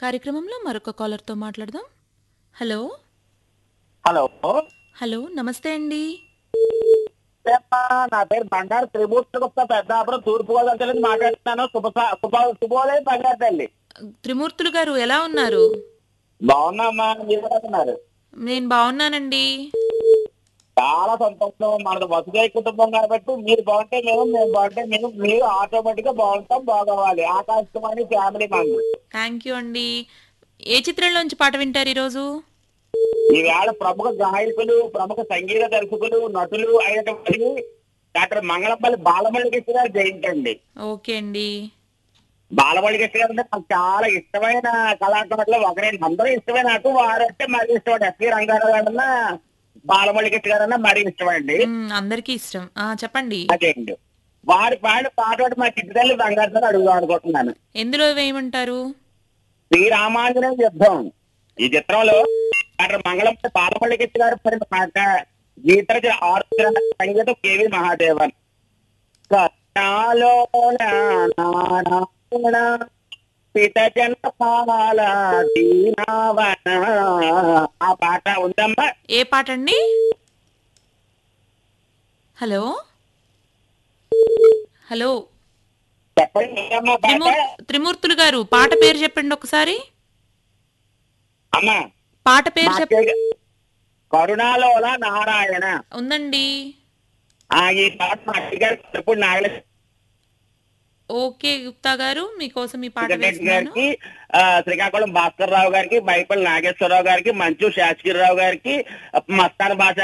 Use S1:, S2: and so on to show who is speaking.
S1: కార్యక్రమంలో మరొక కాలర్తో మాట్లాడదాం హలో
S2: హలో
S1: హలో నమస్తే అండి
S2: ఏమ్మా, నా పేరు బండారు త్రిమూర్తి గుప్తా పెద్దాపురం తూర్పు గోదావరి జిల్లా నుంచి మాట్లాడుతున్నాను శుభ శుభ శుభోదయం బంగారు తల్లి
S1: త్రిమూర్తులు గారు ఎలా ఉన్నారు
S2: బాగున్నామ్మా మీరు ఎలా ఉన్నారు
S1: నేను బాగున్నానండి
S2: చాలా సంతోషం మనది వసుదయ కుటుంబం కాబట్టి మీరు బాగుంటే మేము మేము బాగుంటే మేము మీరు ఆటోమేటిక్ గా బాగుంటాం బాగోవాలి ఆకాశవాణి ఫ్యామిలీ మంది
S1: థ్యాంక్ యూ అండి ఏ చిత్రంలోంచి పాట వింటారు ఈరోజు
S2: ఈవేళ ప్రముఖ గాయకులు ప్రముఖ సంగీత దర్శకులు నటులు అయినటువంటి డాక్టర్ మంగళపల్లి బాలమల్లి కృష్ణ గారు జయంతండి
S1: ఓకే అండి
S2: బాలమల్లి కృష్ణ గారు అంటే నాకు చాలా ఇష్టమైన కళాకారులు ఒకరండి అందరూ ఇష్టమే నాకు వారంటే మరీ ఇష్టం ఎస్వి రంగారావు గారన్నా బాలమల్లి కృష్ణ గారన్నా మరీ ఇష్టమండి
S1: మ్, అందరికీ ఇష్టం ఆ చెప్పండి
S2: అదే అండి వారి పాడిన పాట ఒకటి మా చిట్టి తల్లి బంగారు అడుగుదాం అనుకుంటున్నాను
S1: ఎందులో వేయమంటారు
S2: శ్రీరామాంజనేయ యుద్ధం ఈ చిత్రంలో డాక్టర్ మంగళపల్లి బాలమల్లి కృష్ణ గారు పాడిన పాట గీతరచన ఆరు సంగీతం కేవి మహాదేవన్ కర్ణాలోన నారాయణ పిత జనపాల దీనావన ఆ పాట ఉందమ్మా
S1: ఏ పాట అండి హలో హలో
S2: చెప్పండి ఏంటమ్మా పాట
S1: త్రిమూర్ త్రిమూర్తులు గారు పాట పేరు చెప్పండి ఒకసారి
S2: అమ్మా
S1: పాట పేరు
S2: మా
S1: చెప్
S2: అక్కయ్య- కరుణాలోల నారాయణ
S1: ఉందండి
S2: ఆ ఈ పాట మా అక్కయ్య గారు ఇప్పుడు నాగలక్ష్మి
S1: ఓకే గుప్తా గారు మీకోసం ఈ పాట
S2: వెంకటరెడ్డి
S1: వేస్తున్నాను
S2: గారికి ఆ, శ్రీకాకుళం భాస్కర్ రావు గారికి బైపల్లి నాగేశ్వరరావు గారికి మంచు శాస్త్రిరావు గారికి మస్తాన్ భాష